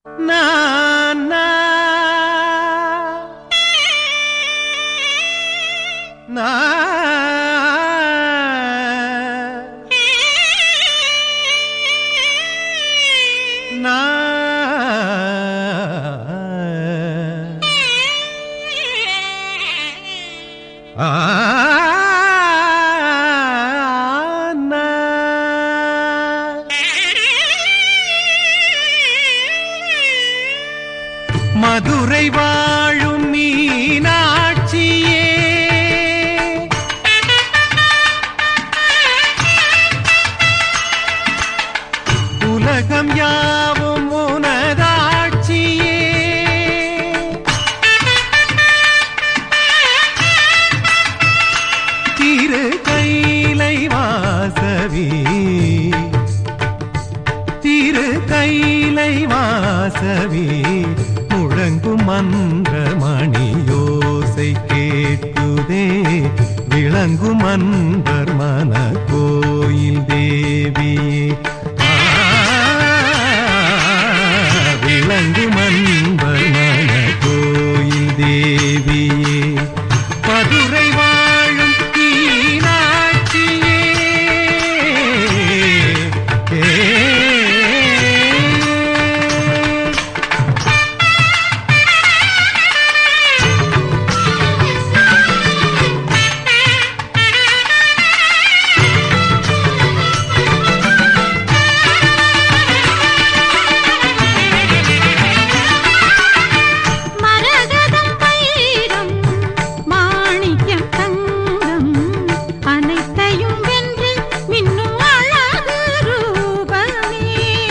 மதுரை வாழும் மீனாட்சியே உலகம் யாவும் உனதாட்சியே திரு கைலை வாசவி திரு கைலை வாசவி முழங்கும் மன்ற மணியோசை கேட்குதே விளங்கும் அன்பர் மன கோயில் தேவியே ஆ, விளங்கும் அன்பர் மன கோயில் தேவியே மதுரை வாழும் மீனாட்சியே ஏ மரகதம் வைரம் மாணிக்கம் தங்கம் அனைத்தையும் வென்று மின்னும் அழகு ரூபமே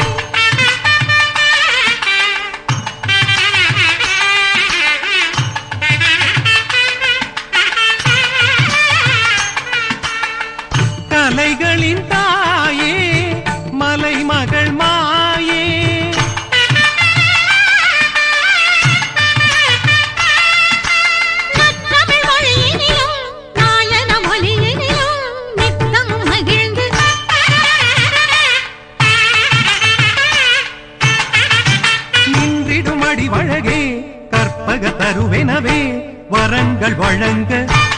கலைகளின் தாயே மலைமகள் மாயே நற்றமிழ் மொழியினிலும் நாயன மொழியினிலும் நித்தமும் மகிழ்ந்து நின்றிடும் அடிவழகே கற்பக தருவெனவே வரங்கள் வழங்க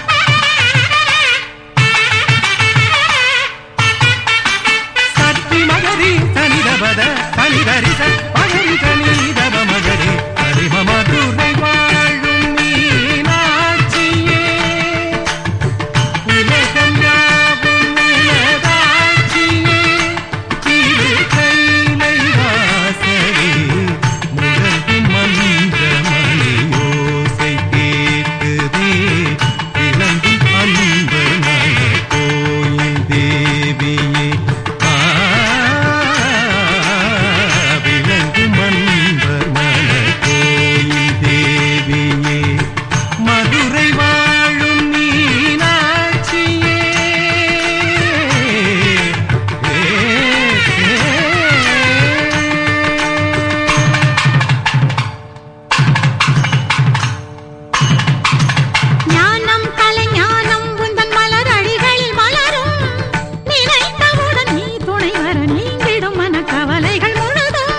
சத்தி மகரி சனிதபத சனிதரிச மகரி சனிதப மகரி ஹரிம மதுரை வாழும் மீனாட்சியே உலகம் யாவும் உலகாட்சியே திரு கைலை வாசலே முழங்கும் மன்ற மணியோசை கேட்குதே விளங்கும் அன்பு மன கோயில் தேவியே ஆ, விளங்கும் அன்பர் மன கோயில் தேவியே மதுரை வாழும் மீனாட்சியே ஞானம் கலைஞானம் உந்தன் மலர் அழிகளில் மலரும் நினைத்தவுடன் நீ துணை வர நீங்கிடும் மனக்கவலைகள் முழுதும்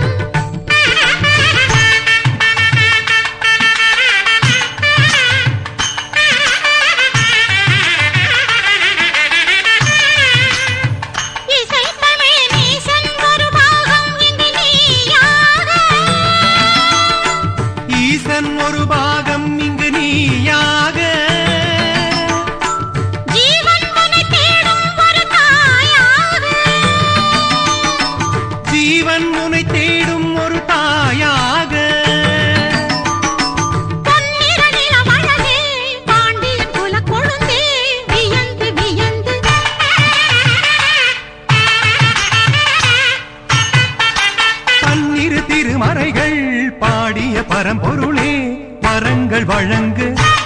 இசைத்தமிழ் நீசன் ஒரு பாகம் இங்கு நீயாக ஈசன் ஒரு பாகம் இங்கு நீயாக ஜீவன் உன்னை தேடும் ஒரு தாயாக ஜீவன் உனை தேடும் ஒரு தாயாக பொன்னிற நிலமழகே பாண்டியன் குலக் கொழுந்தே வியந்து வியந்து பன்னிரு திருமறைகள் பாடிய பரம்பொருளே வரங்கள் வழங்கு